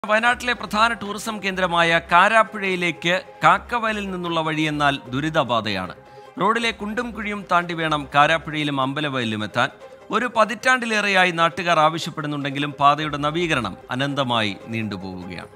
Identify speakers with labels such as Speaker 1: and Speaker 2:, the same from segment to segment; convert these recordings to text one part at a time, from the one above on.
Speaker 1: വയനാട്ടിലെ പ്രധാന ടൂറിസം കേന്ദ്രമായ കാരാപ്പുഴയിലേക്ക് കാക്കവയലിൽ നിന്നുള്ള വഴിയെന്നാൽ ദുരിതപാതയാണ് റോഡിലെ കുണ്ടും കുഴിയും താണ്ടി വേണം കാരാപ്പുഴയിലും അമ്പലവയലിലും എത്താൻ ഒരു പതിറ്റാണ്ടിലേറെയായി നാട്ടുകാർ ആവശ്യപ്പെടുന്നുണ്ടെങ്കിലും പാതയുടെ നവീകരണം അനന്തമായി നീണ്ടുപോവുകയാണ്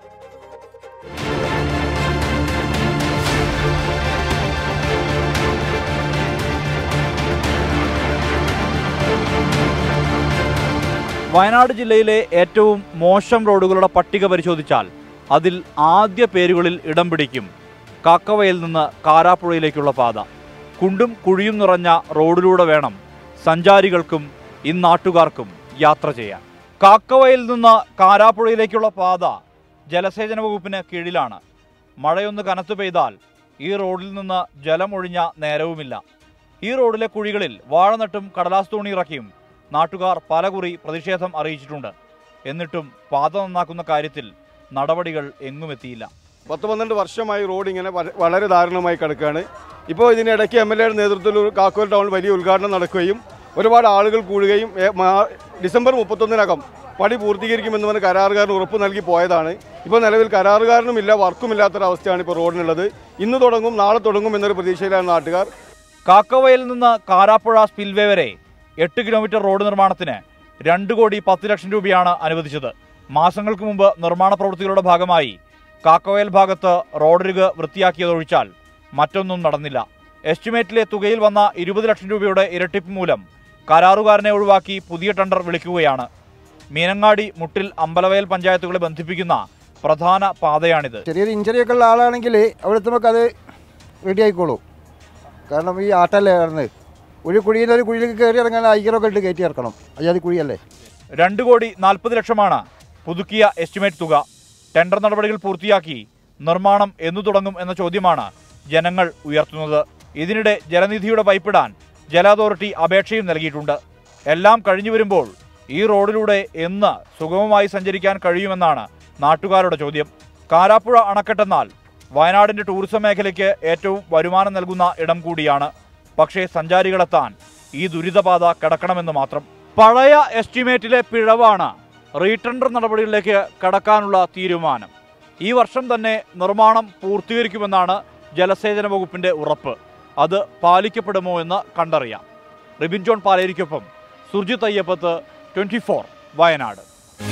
Speaker 2: വയനാട് ജില്ലയിലെ ഏറ്റവും മോശം റോഡുകളുടെ പട്ടിക പരിശോധിച്ചാൽ അതിൽ ആദ്യ പേരുകളിൽ ഇടം പിടിക്കും കാക്കവയിൽ നിന്ന് കാരാപ്പുഴയിലേക്കുള്ള പാത കുണ്ടും കുഴിയും നിറഞ്ഞ റോഡിലൂടെ വേണം സഞ്ചാരികൾക്കും ഇന്നാട്ടുകാർക്കും യാത്ര ചെയ്യാൻ കാക്കവയിൽ നിന്ന് കാരാപ്പുഴയിലേക്കുള്ള പാത ജലസേചന വകുപ്പിന് കീഴിലാണ് മഴയൊന്ന് കനത്തു പെയ്താൽ ഈ റോഡിൽ നിന്ന് ജലമൊഴിഞ്ഞ നേരവുമില്ല ഈ റോഡിലെ കുഴികളിൽ വാഴ നട്ടും കടലാസ് തോണി ഇറക്കിയും നാട്ടുകാർ പലകുറി പ്രതിഷേധം അറിയിച്ചിട്ടുണ്ട് എന്നിട്ടും പാത നന്നാക്കുന്ന കാര്യത്തിൽ നടപടികൾ എങ്ങുമെത്തിയില്ല
Speaker 3: പത്ത് പന്ത്രണ്ട് വർഷമായി റോഡ് ഇങ്ങനെ വ- വളരെ ദാരുണമായി കിടക്കുകയാണ് ഇപ്പോൾ ഇതിനിടയ്ക്ക് എം എൽ എയുടെ നേതൃത്വത്തിൽ ഒരു കാക്കോൽ ടൗൺ വലിയ ഉദ്ഘാടനം നടക്കുകയും ഒരുപാട് ആളുകൾ കൂടുകയും ഏ, മാ- ഡിസംബർ മുപ്പത്തൊന്നിനകം പണി പൂർത്തീകരിക്കുമെന്ന് പറഞ്ഞ് കരാറുകാരന് ഉറപ്പ് നൽകി പോയതാണ് ഇപ്പോൾ നിലവിൽ കരാറുകാരനുമില്ല വർക്കുമില്ലാത്തൊരവസ്ഥയാണ് ഇപ്പോൾ റോഡിനുള്ളത് ഇന്ന് തുടങ്ങും നാളെ തുടങ്ങും എന്നൊരു പ്രതീക്ഷയിലാണ് നാട്ടുകാർ
Speaker 2: കാക്കവയിൽ നിന്ന് കാരാപ്പുഴ സ്പിൽവേ വരെ എട്ട് കിലോമീറ്റർ റോഡ് നിർമ്മാണത്തിന് രണ്ട് കോടി പത്ത് ലക്ഷം രൂപയാണ് അനുവദിച്ചത് മാസങ്ങൾക്ക് മുമ്പ് നിർമ്മാണ പ്രവൃത്തികളുടെ ഭാഗമായി കാക്കവയൽ ഭാഗത്ത് റോഡരിക് വൃത്തിയാക്കിയതൊഴിച്ചാൽ മറ്റൊന്നും നടന്നില്ല എസ്റ്റിമേറ്റിലെ തുകയിൽ വന്ന ഇരുപത് ലക്ഷം രൂപയുടെ ഇരട്ടിപ്പ് മൂലം കരാറുകാരനെ ഒഴിവാക്കി പുതിയ ടെൻഡർ വിളിക്കുകയാണ് മീനങ്ങാടി മുട്ടിൽ അമ്പലവയൽ പഞ്ചായത്തുകളെ ബന്ധിപ്പിക്കുന്ന പ്രധാന പാതയാണിത്
Speaker 4: ചെറിയൊരു ഇഞ്ചറി ഒക്കെ ഉള്ള ആളാണെങ്കിൽ അവിടെ എത്തുമ്പോൾ അത് റെഡി ആയിക്കോളൂ കാരണം ഈ ആട്ടല്ലേ കിടന്ന് ഒരു കുഴിയിൽ നിന്ന് ഒരു കുഴിയിലേക്ക് കയറി ഇറങ്ങാൻ ഐക്യറൊക്കെ ഇട്ട് കയറ്റി ഇറക്കണം അയ്യാതി കുഴിയല്ലേ
Speaker 2: രണ്ട് കോടി നാൽപ്പത് ലക്ഷമാണ് പുതുക്കിയ എസ്റ്റിമേറ്റ് തുക ടെൻഡർ നടപടികൾ പൂർത്തിയാക്കി നിർമ്മാണം എന്നു തുടങ്ങും എന്ന ചോദ്യമാണ് ജനങ്ങൾ ഉയർത്തുന്നത് ഇതിനിടെ ജലനിധിയുടെ പൈപ്പിടാൻ ജല അതോറിറ്റി അപേക്ഷയും നൽകിയിട്ടുണ്ട് എല്ലാം കഴിഞ്ഞു വരുമ്പോൾ ഈ റോഡിലൂടെ എന്ന് സുഗമമായി സഞ്ചരിക്കാൻ കഴിയുമെന്നാണ് നാട്ടുകാരുടെ ചോദ്യം കാരാപ്പുഴ അണക്കെട്ടെന്നാൽ വയനാടിന്റെ ടൂറിസം മേഖലയ്ക്ക് ഏറ്റവും വരുമാനം നൽകുന്ന ഇടം കൂടിയാണ് പക്ഷേ സഞ്ചാരികളെത്താൻ ഈ ദുരിതപാത കിടക്കണമെന്ന് മാത്രം പഴയ എസ്റ്റിമേറ്റിലെ പിഴവാണ് റീടെൻഡർ നടപടികളിലേക്ക് കടക്കാനുള്ള തീരുമാനം ഈ വർഷം തന്നെ നിർമ്മാണം പൂർത്തീകരിക്കുമെന്നാണ് ജലസേചന വകുപ്പിന്റെ ഉറപ്പ് അത് പാലിക്കപ്പെടുമോ എന്ന് കണ്ടറിയാം റിബിൻ ജോൺ പാലേരിക്കൊപ്പം സുർജിത് അയ്യപ്പത്ത് ട്വന്റി വയനാട്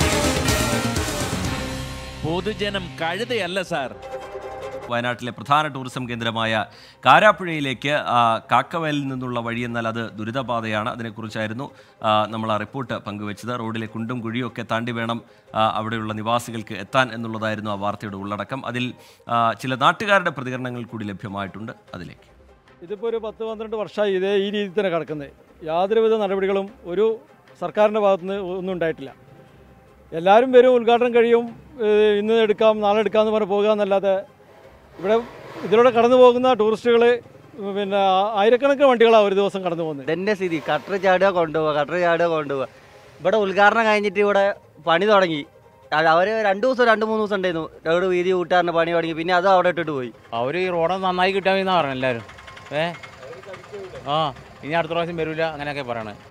Speaker 5: പൊതുജനം കഴുതയല്ല സാർ
Speaker 1: വയനാട്ടിലെ പ്രധാന ടൂറിസം കേന്ദ്രമായ കാരാപ്പുഴയിലേക്ക് ആ, കാക്കവയലിൽ നിന്നുള്ള വഴിയെന്നാൽ അത് ദുരിതപാതയാണ് അതിനെക്കുറിച്ചായിരുന്നു ആ, നമ്മൾ ആ റിപ്പോർട്ട് പങ്കുവച്ചത് റോഡിലെ കുണ്ടും കുഴിയും ഒക്കെ താണ്ടി വേണം ആ, അവിടെയുള്ള നിവാസികൾക്ക് എത്താൻ എന്നുള്ളതായിരുന്നു ആ വാർത്തയുടെ ഉള്ളടക്കം അതിൽ ആ, ചില നാട്ടുകാരുടെ പ്രതികരണങ്ങൾ കൂടി ലഭ്യമായിട്ടുണ്ട് അതിലേക്ക്
Speaker 6: ഇതിപ്പോൾ ഒരു പത്ത് പന്ത്രണ്ട് വർഷമായി ഇതേ ഈ രീതിയിൽ തന്നെ കിടക്കുന്നത് യാതൊരുവിധ നടപടികളും ഒരു സർക്കാരിൻ്റെ ഭാഗത്തുനിന്ന് ഒന്നും ഉണ്ടായിട്ടില്ല എല്ലാവരും വരും ഉദ്ഘാടനം കഴിയും ഏഹ് ഇന്ന് എടുക്കാം നാളെ എടുക്കാമെന്ന് പറഞ്ഞ് പോകുക എന്നല്ലാതെ ഇവിടെ ഇതിലൂടെ കടന്നു പോകുന്ന ടൂറിസ്റ്റുകൾ പിന്നെ ആയിരക്കണക്കിന് വണ്ടികളാണ് ഒരു ദിവസം കടന്നു പോകുന്നത്
Speaker 7: ഇതന്നെ സ്ഥിതി കട്ടർ ചാടുക കൊണ്ടുപോവുക കട്ടർ ചാടുക കൊണ്ടുപോവുക ഇവിടെ ഉദ്ഘാടനം കഴിഞ്ഞിട്ട് ഇവിടെ പണി തുടങ്ങി അവർ രണ്ട് ദിവസം രണ്ട് മൂന്ന് ദിവസം ഉണ്ടായിരുന്നു റോഡ് വീതി കൂട്ടാറിന് പണി തുടങ്ങി പിന്നെ അത് അവിടെ ഇട്ടിട്ട് പോയി
Speaker 8: അവർ ഈ റോഡ് നന്നായി കിട്ടാമെന്നാണ് പറഞ്ഞത് എല്ലാവരും ഏ ആ ഇനി അടുത്ത പ്രാവശ്യം വരില്ല അങ്ങനെയൊക്കെ പറയണേ